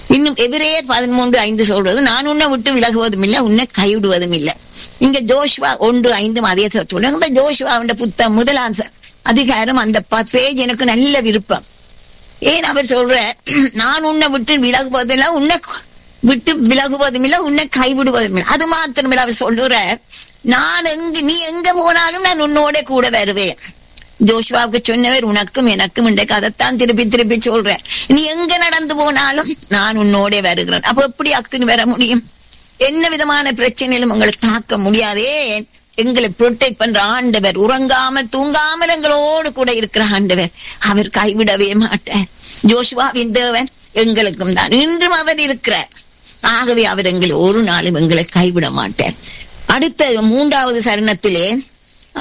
இன்னும் எபிரேயர் பதிமூன்று ஐந்து சொல்றது நான் உன்னை விட்டு விலகுவதும் இல்லை உன்னை கைவிடுவதும் இல்லை இங்க ஜோஷ்வா ஒன்று ஐந்தும் அதே சொல்லுங்க இந்த ஜோஷ்வாவுடைய புத்தகம் முதலாம் ச- அதிகாரம் அந்த பேஜ் எனக்கு நல்ல விருப்பம் ஏன் அவர் சொல்ற நான் உன்னை விட்டு விலகுவதில்லை உன்னை கு- விட்டு விலகுவதும் இல்லை உன்னை கைவிடுவதும் இல்லை அது மாத்திரமில்ல அவர் சொல்லுற நான் எங்க நீ எங்க போனாலும் நான் உன்னோட கூட வருவேன் ஜோஷ்வாவுக்கு சொன்னவர் உனக்கும் எனக்கும் இன்றைக்கு அதைத்தான் திருப்பி திருப்பி சொல்றேன் நீ எங்க நடந்து போனாலும் நான் உன்னோட வருகிறேன் அப்ப எப்படி அக்குன்னு வர முடியும் என்ன விதமான பிரச்சனையிலும் உங்களை தாக்க முடியாதே எங்களை ப்ரொடெக்ட் பண்ற ஆண்டவர் உறங்காமல் தூங்காமல் எங்களோடு கூட இருக்கிற ஆண்டவர் அவர் கைவிடவே மாட்டார் ஜோஷ்வாவின் தேவன் எங்களுக்கும் தான் இன்றும் அவர் இருக்கிறார் ஆகவே அவர் எங்களை ஒரு நாளும் எங்களை கைவிட மாட்டார் அடுத்த மூன்றாவது சரணத்திலே